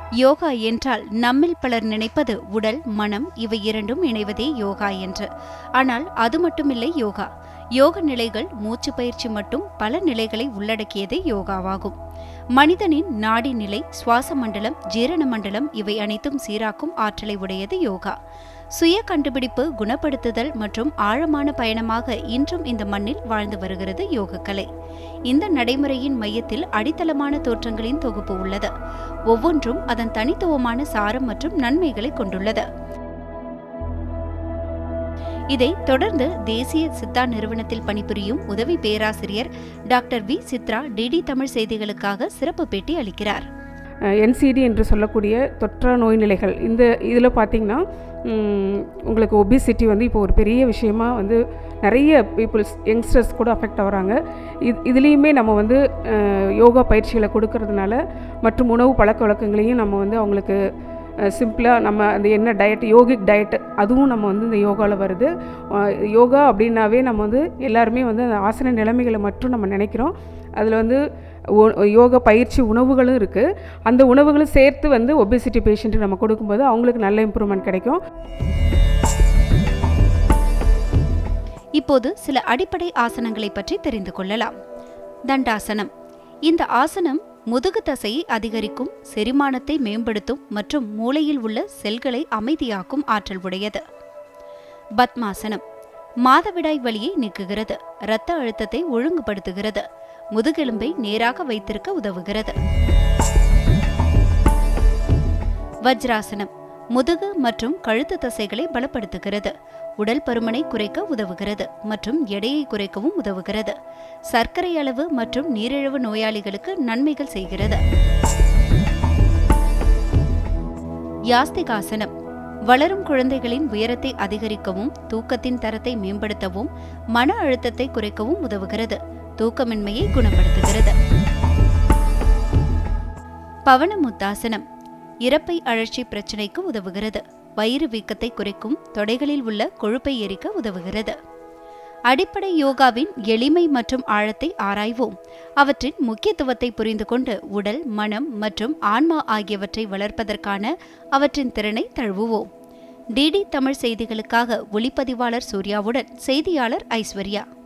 யோகா என்றால் நம்மில் பலர் நினைப்பது உடல் மனம் இவை இரண்டும் இணைவதே யோகா என்று ஆனால் அது மட்டுமில்லை யோகா யோக நிலைகள் மூச்சு பயிற்சி மட்டும் பல நிலைகளை உள்ளடக்கியதே யோகாவாகும் மனிதனின் நாடி நிலை சுவாச மண்டலம் ஜீரண மண்டலம் இவை அனைத்தும் சீராக்கும் ஆற்றலை உடையது யோகா சுய கண்டுபிடிப்பு குணப்படுத்துதல் மற்றும் ஆழமான பயணமாக இன்றும் இந்த மண்ணில் வாழ்ந்து வருகிறது யோகக்கலை இந்த நடைமுறையின் மையத்தில் அடித்தளமான தோற்றங்களின் தொகுப்பு உள்ளது ஒவ்வொன்றும் அதன் தனித்துவமான சாரம் மற்றும் நன்மைகளை கொண்டுள்ளது இதை தொடர்ந்து தேசிய சித்தா நிறுவனத்தில் பணிபுரியும் உதவி பேராசிரியர் doctor V Chitra DD Tamil செய்திகளுக்காக சிறப்பு பேட்டி அளிக்கிறார் என்சிடி என்று சொல்லக்கூடிய தொற்றா நோய் நிலைகள் இந்த இதில் பார்த்திங்கன்னா ம், உங்களுக்கு ஒபிசிட்டி வந்து இப்போ ஒரு பெரிய விஷயமா வந்து நிறைய பீப்புள்ஸ் யங்ஸ்டர்ஸ் கூட அஃபெக்ட் ஆகுறாங்க இது இதுலேயுமே நம்ம வந்து அஹ், யோகா பயிற்சிகளை கொடுக்கறதுனால மற்றும் உணவு பழக்க வழக்கங்களையும் நம்ம வந்து அவங்களுக்கு சிம்பிளாக நம்ம அந்த என்ன டயட் யோகிக் டயட் அதுவும் நம்ம வந்து இந்த யோகாவில் வருது அஹ், யோகா அப்படின்னாவே நம்ம வந்து எல்லாருமே வந்து அந்த ஆசன நிலைமைகளை மட்டும் நம்ம நினைக்கிறோம் அதில் வந்து ஒ- யோகா பயிற்சி உணவுகளும் இருக்குது அந்த உணவுகளும் சேர்த்து வந்து ஒபிசிட்டி பேஷண்ட்டுக்கு நம்ம கொடுக்கும்போது அவங்களுக்கு நல்ல இம்ப்ரூவ்மெண்ட் கிடைக்கும் இப்போது சில அடிப்படை ஆசனங்களை பற்றி தெரிந்து கொள்ளலாம் தண்டாசனம் இந்த ஆசனம் முதுகு தசையை அதிகரிக்கும் செரிமானத்தை மேம்படுத்தும் மற்றும் மூளையில் உள்ள செல்களை அமைதியாக்கும் ஆற்றல் உடையது பத்மாசனம் மாதவிடாய் வலியை நீக்குகிறது இரத்த அழுத்தத்தை ஒழுங்குபடுத்துகிறது முதுகெலும்பை நேராக வைத்திருக்க உதவுகிறது வஜ்ராசனம் முதுகு மற்றும் கழுத்து தசைகளை பலப்படுத்துகிறது உடல் பருமனை குறைக்க உதவுகிறது மற்றும் எடையை குறைக்கவும் உதவுகிறது சர்க்கரை அளவு மற்றும் நீரிழிவு நோயாளிகளுக்கு நன்மைகள் செய்கிறது யாஸ்திகாசனம் வளரும் குழந்தைகளின் உயரத்தை அதிகரிக்கவும் தூக்கத்தின் தரத்தை மேம்படுத்தவும் மன அழுத்தத்தை குறைக்கவும் உதவுகிறது தூக்கமின்மையை குணப்படுத்துகிறது பவனமுத்தாசனம் இறப்பை அழற்சி பிரச்சினைக்கு உதவுகிறது வயிறு வீக்கத்தை குறைக்கும் தொடைகளில் உள்ள கொழுப்பை எரிக்க உதவுகிறது அடிப்படை யோகாவின் எளிமை மற்றும் ஆழத்தை ஆராய்வோம் அவற்றின் முக்கியத்துவத்தை புரிந்து கொண்டு உடல் மனம் மற்றும் ஆன்மா ஆகியவற்றை வளர்ப்பதற்கான அவற்றின் திறனை தழுவுவோம் டிடி தமிழ் செய்திகளுக்காக ஒளிப்பதிவாளர் சூர்யாவுடன் செய்தியாளர் ஐஸ்வர்யா